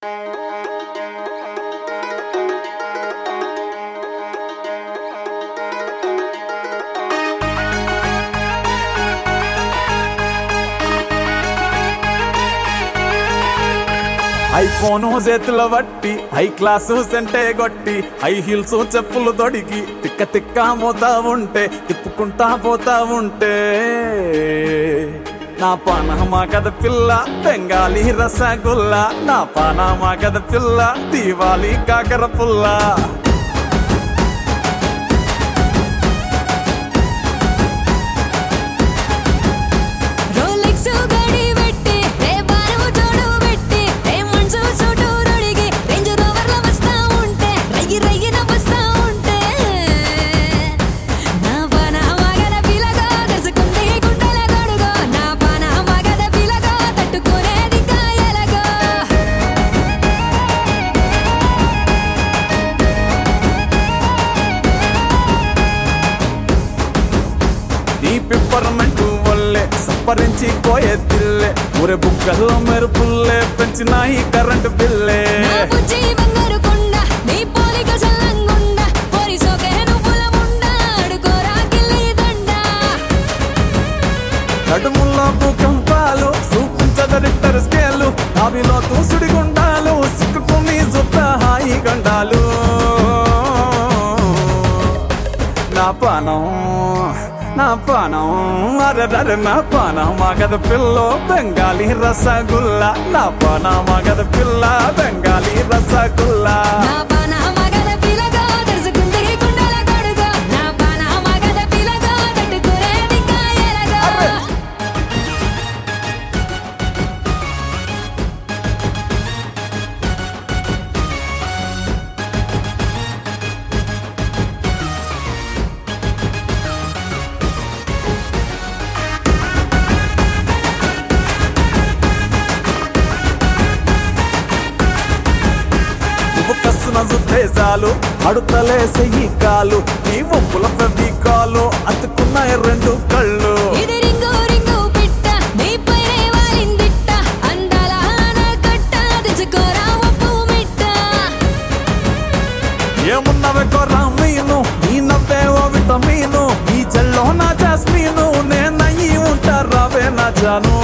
iPhone చేతిలో బట్టి high class సెంటే కొట్టి హై హీల్స్ చెప్పులు తొడిగి తిక్క తిక్క మోతా ఉంటే తిప్పుకుంటా పోతా ఉంటే నా పానమా కథ పిల్ల బెంగాలీ రసగుల్లా నా పానమా కథ పిల్ల దీవాలి కాకర పుల్లా రోలెక్స్ గడి పెట్టి రే బారు జోడు పెట్టి రే మనసు సూటు రొడిగి రేంజ్ రోవర్ల వస్తా ఉంటే రయ్యి రయ్యిన వస్తా ఉంటే నా పాన మగద పిలగా దర్శకుంది గుండెల గడుగో నా పాన మగద పిలగా తట్టుకునేది కాయలగో నీ పిప్పర్మెంటు వల్లే సప్పరించి పోయే తిల్లే ఊరే బుక్కల్లో మెరుపుల్లే పెంచినాయి కరెంటు బిల్లే నా బుజ్జి బంగారు కొండ నీ పోలిక సల్లంగుండ పోరి సోకే నువ్వుల ముండ అడుకోరా కిల్లి దండ నడుముల్లో భూకంపాలు చూపించదరిద్దరు స్కేలు అవిలో తూసుడి గుండాలు సిక్కుకుని సుత్త హాయి గండాలు నా పానం నా పానం అరరర నా పానం మగద పిల్ల బెంగాలీ రసగుల్లా నా పానం మగద పిల్ల బెంగాలీ రసగుల్లా నా పాన మగద పిలగా దర్శకుంది గుండెల గడుగో నా పాన మగద పిలగా తట్టుకునేది కాయలగో నువ్వు కస్తున్న ఉద్దేశాలు అడుతలే సెయ్యి కాలు నీ ఒప్పుల ప్రతి కాలు అతుకున్నాయి రెండు కళ్ళు ఇది రింగు రింగు పిట్ట నీ పైనే వాలిందిట్ట అందాల ఆనకట్ట తెచ్చుకోరా ఒప్పు మిట్ట ఏమున్నవే కొర్రా మీను నీ నవ్వే ఓ విటమీను ఈ చెల్లో నా జాస్మీను నేనయ్యి ఉంటారావే నా జాను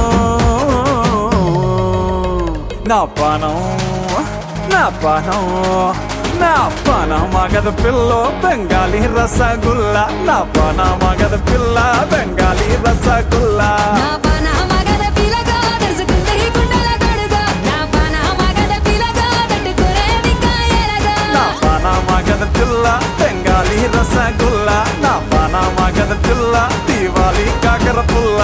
నా పానం నా పానం నా పానం మగద పిల్ల బెంగాలీ రసగుల్లా నా పానం మగద పిల్ల బెంగాలీ రసగుల్లా నా పాన మగద పిలగా దర్శకుంది గుండెల గడుగో నా పాన మగద పిలగా తట్టుకునేది కాయలగో నా పాన మగద పిల్ల బెంగాలీ రసగుల్లా నా పాన మగద పిల్ల దీవాలి కాకర పుల్ల